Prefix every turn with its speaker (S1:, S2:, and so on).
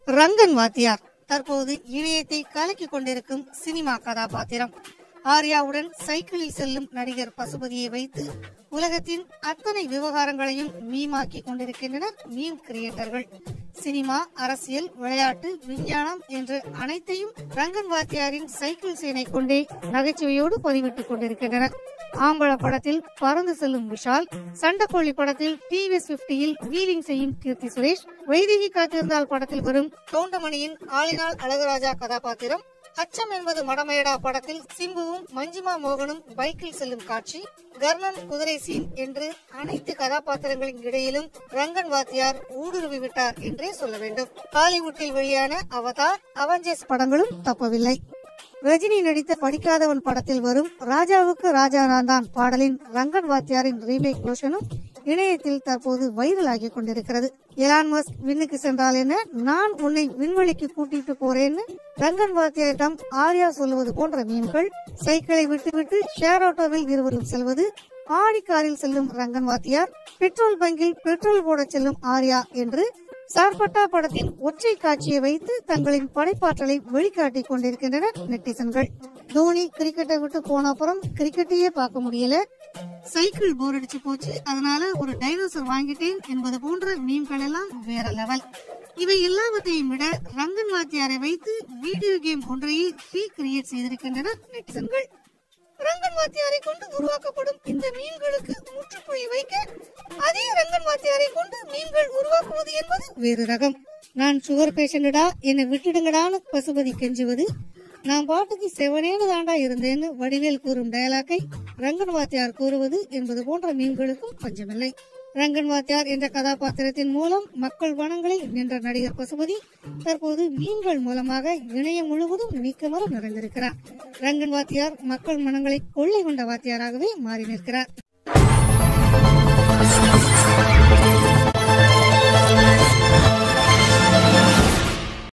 S1: ரங்கன் வாத்தியார் தற்போது இணையத்தை கலக்கிக் கொண்டிருக்கும் சினிமா கதாபாத்திரம் ஆர்யாவுடன் சைக்கிளில் செல்லும் நடிகர் பசுபதியை வைத்து உலகத்தின் அத்தனை விவகாரங்களையும் மீமாக்கி கொண்டிருக்கின்றனர் மீம் கிரியேட்டர்கள் சினிமா அரசியல் விளையாட்டு விஞ்ஞானம் என்று அனைத்தையும் ரங்கன் வாத்தியாரின் சைக்கிள் சீனை கொண்டே நகைச்சுவையோடு பதிவிட்டுக் கொண்டிருக்கின்றனர் ஆம்பள படத்தில் பறந்து செல்லும் விஷால் சண்டக்கோழி படத்தில் டிவிஎஸ் பிப்டியில் வீலிங் செய்யும் கீர்த்தி சுரேஷ் வைதேகி காத்திருந்தால் படத்தில் வரும் கவுண்டமணியின் ஆளினால் அழகுராஜா கதாபாத்திரம் அச்சம் என்பது மடமேடா படத்தில் சிம்புவும் மஞ்சிமா மோகனும் பைக்கில் செல்லும் காட்சி கர்ணன் குதிரை சீன் என்று அனைத்து கதாபாத்திரங்களின் இடையிலும் ரங்கன் வாத்தியார் ஊடுருவி விட்டார் என்றே சொல்ல வேண்டும் ஹாலிவுட்டில் வெளியான அவதார் அவெஞ்சர்ஸ் படங்களும் தப்பவில்லை ரஜினி நடித்த படிக்காதவன் படத்தில் வரும் ராஜாவுக்கு ராஜா நான் தான் பாடலின் ரங்கன் வாத்தியாரின் ரீமேக் ரோஷனும் இணையத்தில் தற்போது வைரல் ஆகிக் கொண்டிருக்கிறது எலான் மஸ்க் விண்ணுக்கு சென்றால் என்ன நான் உன்னை விண்வெளிக்கு கூட்டிட்டு போறேன்னு ரங்கன் வாத்தியாரிடம் ஆர்யா சொல்லுவது போன்ற மீன்கள் சைக்கிளை விட்டுவிட்டு ஷேர் ஆட்டோவில் இருவரும் செல்வது ஆடி காரில் செல்லும் ரங்கன் வாத்தியார் பெட்ரோல் பங்கில் பெட்ரோல் போட செல்லும் ஆர்யா என்று சார்பட்டா படத்தின் ஒற்றை காட்சியை வைத்து தங்களின் படைப்பாற்றலை வெளிக்காட்டிக் கொண்டிருக்கின்றனர் நெட்டிசன்கள் தோனி கிரிக்கெட்டை விட்டு போன அப்புறம் கிரிக்கெட்டையே பார்க்க முடியல சைக்கிள் போர் அடிச்சு போச்சு அதனால ஒரு டைனோசர் வாங்கிட்டேன் என்பது போன்ற மீம்கள் எல்லாம் வேற லெவல் இவை எல்லாவற்றையும் விட ரங்கன் வாத்தியாரை வைத்து வீடியோ கேம் ஒன்றையே ரீகிரியேட் செய்திருக்கின்றனர் நெட்டிசன்கள் ரங்கன் வாத்தியாரை கொண்டு உருவாக்கப்படும் இந்த மீன்களுக்கு முற்றுப்புள்ளி வைக்க அதே ரங்கன் வாத்தியாரை கொண்டு மீன்கள் உருவாக்குவது என்பது வேறு ரகம் நான் சுகர் பேஷண்டடா என்னை விட்டுடுங்கடான்னு பசுபதி கெஞ்சுவது நான் பாட்டுக்கு செவனேன்னு தாண்டா இருந்தேன்னு வடிவேல் கூறும் டயலாக்கை ரங்கன் வாத்தியார் கூறுவது என்பது போன்ற மீன்களுக்கும் பஞ்சமில்லை ரங்கன் வாத்தியார் என்ற கதாபாத்திரத்தின் மூலம் மக்கள் வனங்களில் நின்ற நடிகர் பசுபதி தற்போது மீன்கள் மூலமாக இணையம் முழுவதும் நீக்கமர நிறைந்திருக்கிறார் ரங்கன் வாத்தியார் மக்கள் மனங்களை கொள்ளை கொண்ட வாத்தியாராகவே மாறி நிற்கிறார்